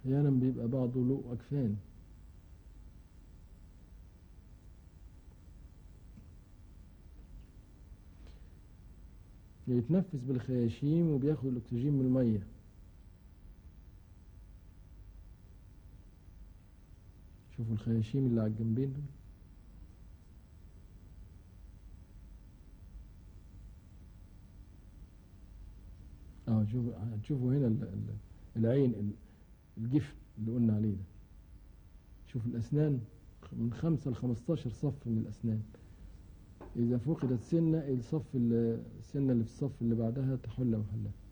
أحيانا بيبقى بعضه له أكفان يتنفس بالخياشيم وبياخد الأكسجين من المية شوفوا الخياشيم اللي على الجنبين دول اه شوف هتشوفوا هنا ال- ال- العين ال- الجفن اللي قلنا عليه ده شوف الأسنان من خمسة لخمستاشر صف من الأسنان إذا فقدت سنة الصف ال- السنة اللي في الصف اللي بعدها تحل محلها